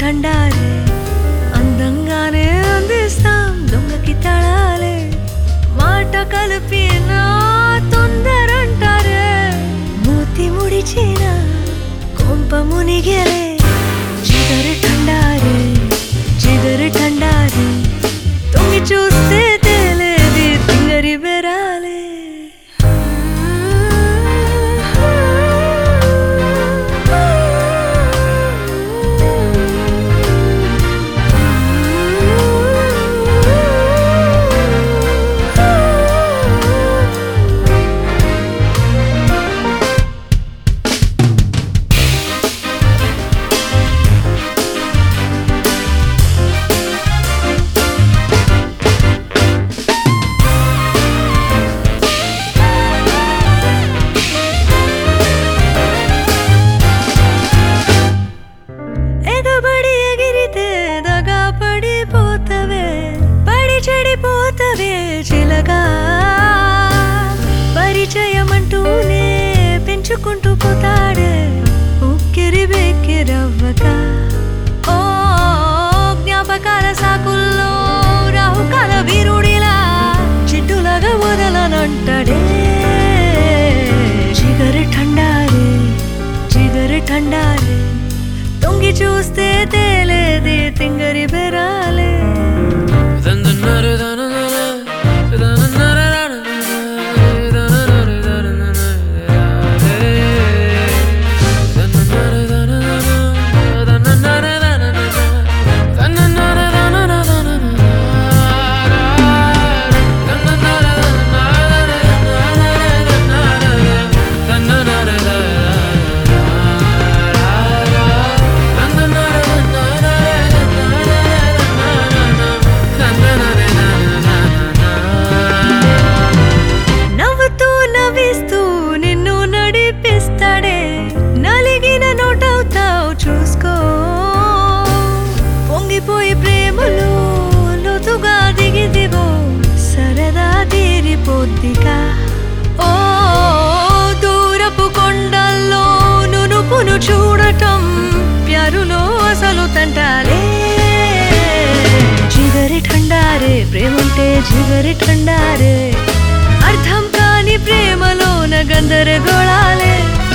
ఠండారే అందంగానే అందిస్తాం దొంగకి తళాలే మాట కలిపిన తొందరంటారే మూతి ముడిచిన కొంప మునిగేలే జిగరు ఠండారే జిగరు ఠండారే తొంగి చూస్తే తేలేది తింగరి బెరాలే ఎగబడి ఎగిరితే దగా పడిపోతవే పడి చెడిపోతవే చిలగా పరిచయం అంటూనే పెంచుకుంటూ పోతాడే ఉక్కిరి బెక్కిరవ్వక ఓ జ్ఞాపకాల సాకుల్లో రాహుకాల వీరుడిలా చిట్టులాగా వదలనంటాడే చిగరి ఠండారే చిగరి ఠండారే తొంగి చూస్తే తేలేది తింగరి బెరాలే నవ్వుతూ నవ్విస్తూ నిన్ను నడిపిస్తాడే నలిగిన నోటవుతావు చూసుకో పొంగిపోయి ప్రేమలో లోతుగా దిగిదివో సరదా తీరిపోద్దిగా ఓ దూరపు కొండల్లో నునుపును చూడటం ప్యారులో అసలు తంటాలే జిగరి ఠండారే ప్రేమంటే జిగరి ఠండారే అర్థం కాని ప్రేమలోన గందరగోళాలే